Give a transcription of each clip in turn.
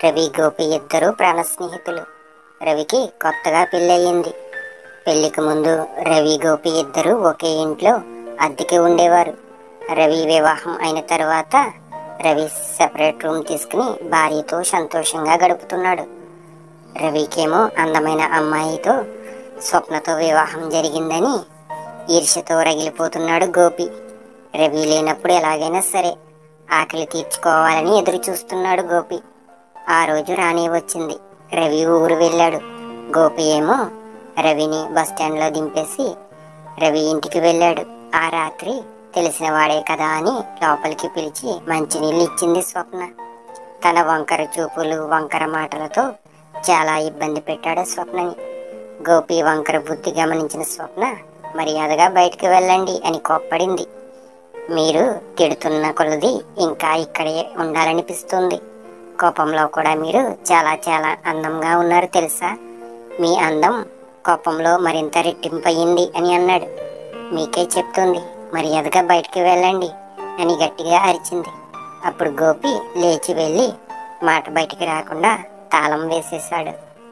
రవి గోపి ఇద్దరు ప్రాణ స్నేహితులు రవికి కొత్తగా పెళ్ళయింది పెళ్లికి ముందు రవి గోపి ఇద్దరు ఒకే ఇంట్లో అద్దెకి ఉండేవారు రవి వివాహం అయిన తర్వాత రవి సెపరేట్ రూమ్ తీసుకుని భార్యతో సంతోషంగా గడుపుతున్నాడు రవికేమో అందమైన అమ్మాయితో స్వప్నతో వివాహం జరిగిందని ఈర్ష్యతో రగిలిపోతున్నాడు గోపి రవి లేనప్పుడు ఎలాగైనా సరే ఆకలి తీర్చుకోవాలని ఎదురు చూస్తున్నాడు గోపి ఆ రోజు రాణి వచ్చింది రవి ఊరు వెళ్ళాడు గోపి ఏమో రవిని బస్ స్టాండ్లో దింపేసి రవి ఇంటికి వెళ్ళాడు ఆ రాత్రి తెలిసిన వాడే కదా అని లోపలికి పిలిచి మంచినీళ్ళు ఇచ్చింది స్వప్న తన వంకర చూపులు వంకర మాటలతో చాలా ఇబ్బంది పెట్టాడు స్వప్నని గోపి వంకర బుద్ధి గమనించిన స్వప్న మర్యాదగా బయటికి వెళ్ళండి అని కోప్పడింది మీరు తిడుతున్న కొలది ఇంకా ఇక్కడే ఉండాలనిపిస్తుంది కోపంలో కూడా మీరు చాలా చాలా అందంగా ఉన్నారు తెలుసా మీ అందం కోపంలో మరింత రెట్టింపయింది అని అన్నాడు మీకే చెప్తుంది మర్యాదగా బయటికి వెళ్ళండి అని గట్టిగా అరిచింది అప్పుడు గోపి లేచి వెళ్ళి మాట బయటికి రాకుండా తాళం వేసేశాడు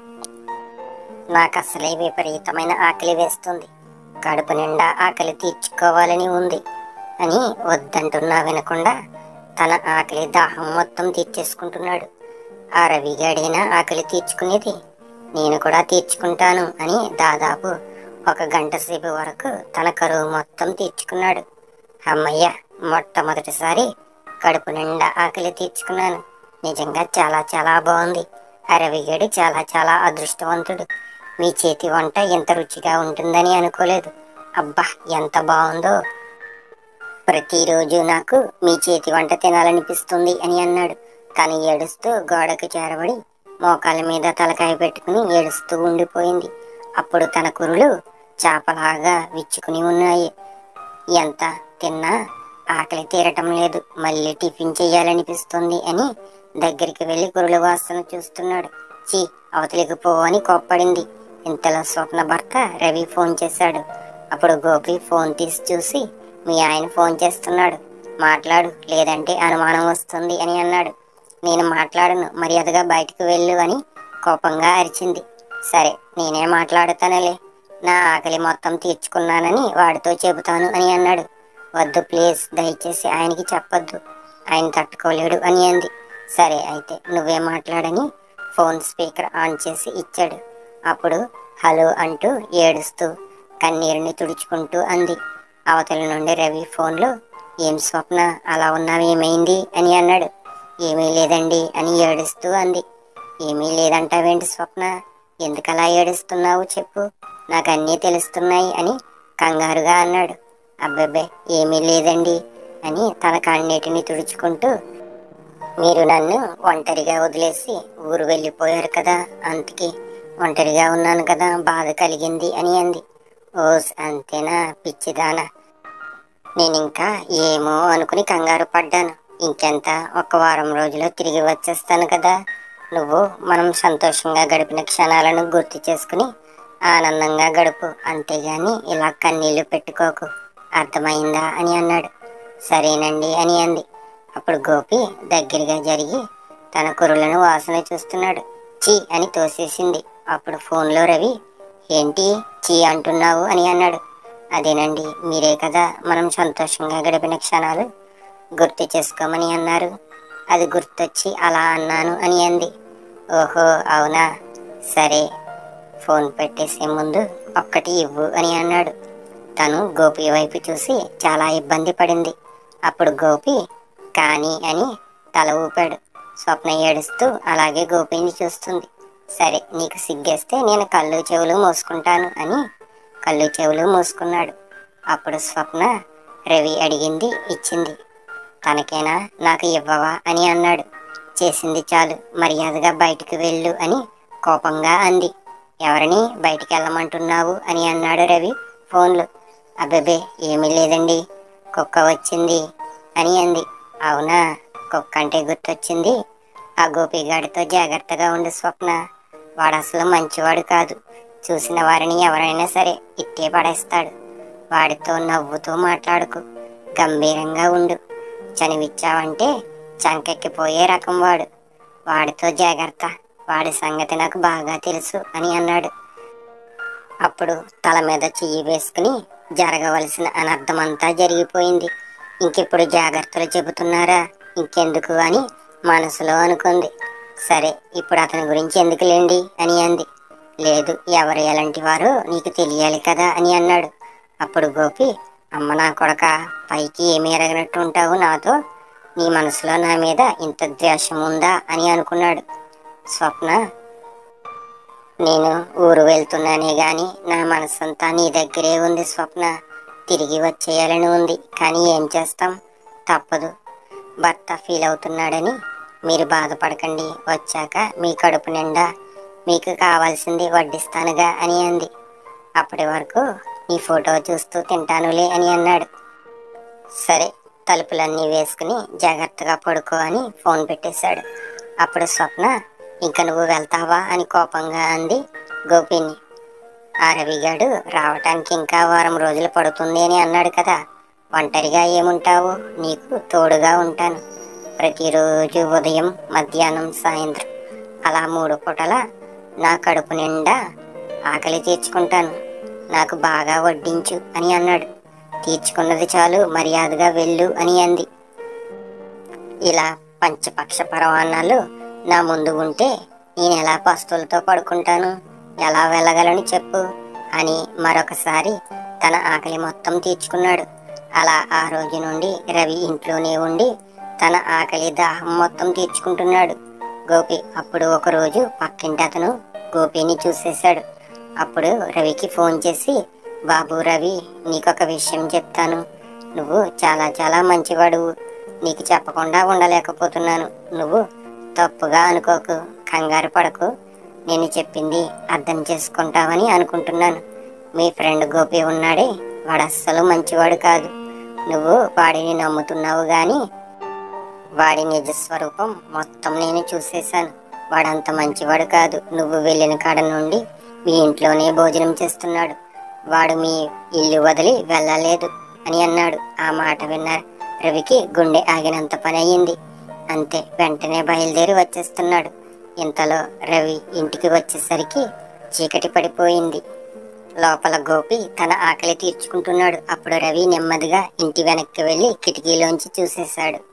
నాకు అసలే విపరీతమైన ఆకలి వేస్తుంది కడుపు నిండా ఆకలి తీర్చుకోవాలని ఉంది అని వద్దంటున్నా వినకుండా తన ఆకలి దాహం మొత్తం తీర్చేసుకుంటున్నాడు ఆ రవిగాడైనా ఆకలి తీర్చుకునేది నేను కూడా తీర్చుకుంటాను అని దాదాపు ఒక గంట సేపు వరకు తన కరువు మొత్తం తీర్చుకున్నాడు అమ్మయ్య మొట్టమొదటిసారి కడుపు నిండా ఆకలి తీర్చుకున్నాను నిజంగా చాలా చాలా బాగుంది ఆ రవిగాడు చాలా చాలా అదృష్టవంతుడు మీ చేతి వంట ఎంత రుచిగా ఉంటుందని అనుకోలేదు అబ్బా ఎంత బాగుందో ప్రతిరోజు నాకు మీ చేతి వంట తినాలనిపిస్తుంది అని అన్నాడు తను ఏడుస్తూ గోడకు చేరబడి మోకాల మీద తలకాయ పెట్టుకుని ఏడుస్తూ ఉండిపోయింది అప్పుడు తన కురులు చాపలాగా విచ్చుకుని ఉన్నాయి ఎంత తిన్నా ఆకలి తీరటం లేదు మళ్ళీ టిఫిన్ చెయ్యాలనిపిస్తుంది అని దగ్గరికి వెళ్ళి కురుల వాసన చూస్తున్నాడు చీ అవతలికి పో అని కోప్పడింది ఇంతలో స్వప్న భర్త రవి ఫోన్ చేశాడు అప్పుడు గోపి ఫోన్ తీసి చూసి మీ ఆయన ఫోన్ చేస్తున్నాడు మాట్లాడు లేదంటే అనుమానం వస్తుంది అని అన్నాడు నేను మాట్లాడను మర్యాదగా బయటకు వెళ్ళు అని కోపంగా అరిచింది సరే నేనే మాట్లాడతానులే నా ఆకలి మొత్తం తీర్చుకున్నానని వాడితో చెబుతాను అని అన్నాడు వద్దు ప్లీజ్ దయచేసి ఆయనకి చెప్పొద్దు ఆయన తట్టుకోలేడు అని అంది సరే అయితే నువ్వే మాట్లాడని ఫోన్ స్పీకర్ ఆన్ చేసి ఇచ్చాడు అప్పుడు హలో అంటూ ఏడుస్తూ కన్నీరుని తుడుచుకుంటూ అంది అవతల నుండి రవి ఫోన్లో ఏం స్వప్న అలా ఉన్నావేమైంది అని అన్నాడు ఏమీ లేదండి అని ఏడుస్తూ అంది ఏమీ లేదంటావేంటి స్వప్న ఎందుకలా ఏడుస్తున్నావు చెప్పు నాకు అన్నీ తెలుస్తున్నాయి అని కంగారుగా అన్నాడు అబ్బబ్బే ఏమీ లేదండి అని తన కన్నీటిని తుడుచుకుంటూ మీరు నన్ను ఒంటరిగా వదిలేసి ఊరు వెళ్ళిపోయారు కదా అందుకే ఒంటరిగా ఉన్నాను కదా బాధ కలిగింది అని అంది ఓస్ అంతేనా పిచ్చిదానా నేను ఇంకా ఏమో అనుకుని కంగారు పడ్డాను ఇంకెంత ఒక వారం రోజుల్లో తిరిగి వచ్చేస్తాను కదా నువ్వు మనం సంతోషంగా గడిపిన క్షణాలను గుర్తు చేసుకుని ఆనందంగా గడుపు అంతేగాని ఇలా కన్నీళ్లు పెట్టుకోకు అర్థమైందా అని అన్నాడు సరేనండి అని అంది అప్పుడు గోపి దగ్గరగా జరిగి తన కురులను వాసన చూస్తున్నాడు చీ అని తోసేసింది అప్పుడు ఫోన్లో రవి ఏంటి చీ అంటున్నావు అని అన్నాడు అదేనండి మీరే కదా మనం సంతోషంగా గడిపిన క్షణాలు గుర్తు చేసుకోమని అన్నారు అది గుర్తొచ్చి అలా అన్నాను అని అంది ఓహో అవునా సరే ఫోన్ పెట్టేసే ముందు ఒక్కటి ఇవ్వు అని అన్నాడు తను గోపి వైపు చూసి చాలా ఇబ్బంది పడింది అప్పుడు గోపి కానీ అని తల ఊపాడు స్వప్న ఏడుస్తూ అలాగే గోపిని చూస్తుంది సరే నీకు సిగ్గేస్తే నేను కళ్ళు చెవులు మూసుకుంటాను అని కళ్ళు చెవులు మూసుకున్నాడు అప్పుడు స్వప్న రవి అడిగింది ఇచ్చింది తనకేనా నాకు ఇవ్వవా అని అన్నాడు చేసింది చాలు మర్యాదగా బయటికి వెళ్ళు అని కోపంగా అంది ఎవరిని బయటికి వెళ్ళమంటున్నావు అని అన్నాడు రవి ఫోన్లో అబ్బబ్బే ఏమీ లేదండి కుక్క వచ్చింది అని అంది అవునా కుక్క అంటే గుర్తొచ్చింది ఆ గోపిగాడితో జాగ్రత్తగా ఉండు స్వప్న వాడు అసలు మంచివాడు కాదు చూసిన వారిని ఎవరైనా సరే ఇట్టే పడేస్తాడు వాడితో నవ్వుతూ మాట్లాడుకు గంభీరంగా ఉండు చనివిచ్చావంటే చంకెక్కిపోయే రకం వాడు వాడితో జాగ్రత్త వాడి సంగతి నాకు బాగా తెలుసు అని అన్నాడు అప్పుడు తల మీద చెయ్యి వేసుకుని జరగవలసిన అనర్థమంతా జరిగిపోయింది ఇంకిప్పుడు జాగ్రత్తలు చెబుతున్నారా ఇంకెందుకు అని మనసులో అనుకుంది సరే ఇప్పుడు అతని గురించి ఎందుకులేండి అని అంది లేదు ఎవరు ఎలాంటి వారో నీకు తెలియాలి కదా అని అన్నాడు అప్పుడు గోపి అమ్మ నా కొడక పైకి ఏమీ ఎరగనట్టు ఉంటావు నాతో నీ మనసులో నా మీద ఇంత ద్వేషం ఉందా అని అనుకున్నాడు స్వప్న నేను ఊరు వెళ్తున్నానే గాని నా మనసంతా నీ దగ్గరే ఉంది స్వప్న తిరిగి వచ్చేయాలని ఉంది కానీ ఏం చేస్తాం తప్పదు భర్త ఫీల్ అవుతున్నాడని మీరు బాధపడకండి వచ్చాక మీ కడుపు నిండా మీకు కావాల్సింది వడ్డిస్తానుగా అని అంది అప్పటి వరకు నీ ఫోటో చూస్తూ తింటానులే అని అన్నాడు సరే తలుపులన్నీ వేసుకుని జాగ్రత్తగా పడుకో అని ఫోన్ పెట్టేశాడు అప్పుడు స్వప్న ఇంక నువ్వు వెళ్తావా అని కోపంగా అంది గోపిని ఆ రవిగాడు రావటానికి ఇంకా వారం రోజులు పడుతుంది అని అన్నాడు కదా ఒంటరిగా ఏముంటావు నీకు తోడుగా ఉంటాను ప్రతిరోజు ఉదయం మధ్యాహ్నం సాయంత్రం అలా మూడు పూటల నా కడుపు నిండా ఆకలి తీర్చుకుంటాను నాకు బాగా వడ్డించు అని అన్నాడు తీర్చుకున్నది చాలు మర్యాదగా వెళ్ళు అని అంది ఇలా పంచపక్ష పరమాన్నాలు నా ముందు ఉంటే నేను ఎలా పస్తులతో పడుకుంటాను ఎలా వెళ్ళగలను చెప్పు అని మరొకసారి తన ఆకలి మొత్తం తీర్చుకున్నాడు అలా ఆ రోజు నుండి రవి ఇంట్లోనే ఉండి తన ఆకలి దాహం మొత్తం తీర్చుకుంటున్నాడు గోపి అప్పుడు ఒకరోజు పక్కింటి అతను గోపిని చూసేశాడు అప్పుడు రవికి ఫోన్ చేసి బాబు రవి నీకొక విషయం చెప్తాను నువ్వు చాలా చాలా మంచివాడువు నీకు చెప్పకుండా ఉండలేకపోతున్నాను నువ్వు తప్పుగా అనుకోకు కంగారు పడకు నేను చెప్పింది అర్థం చేసుకుంటావని అనుకుంటున్నాను మీ ఫ్రెండ్ గోపి ఉన్నాడే వాడు అస్సలు మంచివాడు కాదు నువ్వు వాడిని నమ్ముతున్నావు గాని వాడి నిజ స్వరూపం మొత్తం నేను చూసేశాను వాడంత మంచివాడు కాదు నువ్వు వెళ్ళిన కాడ నుండి మీ ఇంట్లోనే భోజనం చేస్తున్నాడు వాడు మీ ఇల్లు వదిలి వెళ్ళలేదు అని అన్నాడు ఆ మాట విన్న రవికి గుండె ఆగినంత పని అయ్యింది అంతే వెంటనే బయలుదేరి వచ్చేస్తున్నాడు ఇంతలో రవి ఇంటికి వచ్చేసరికి చీకటి పడిపోయింది లోపల గోపి తన ఆకలి తీర్చుకుంటున్నాడు అప్పుడు రవి నెమ్మదిగా ఇంటి వెనక్కి వెళ్ళి కిటికీలోంచి చూసేశాడు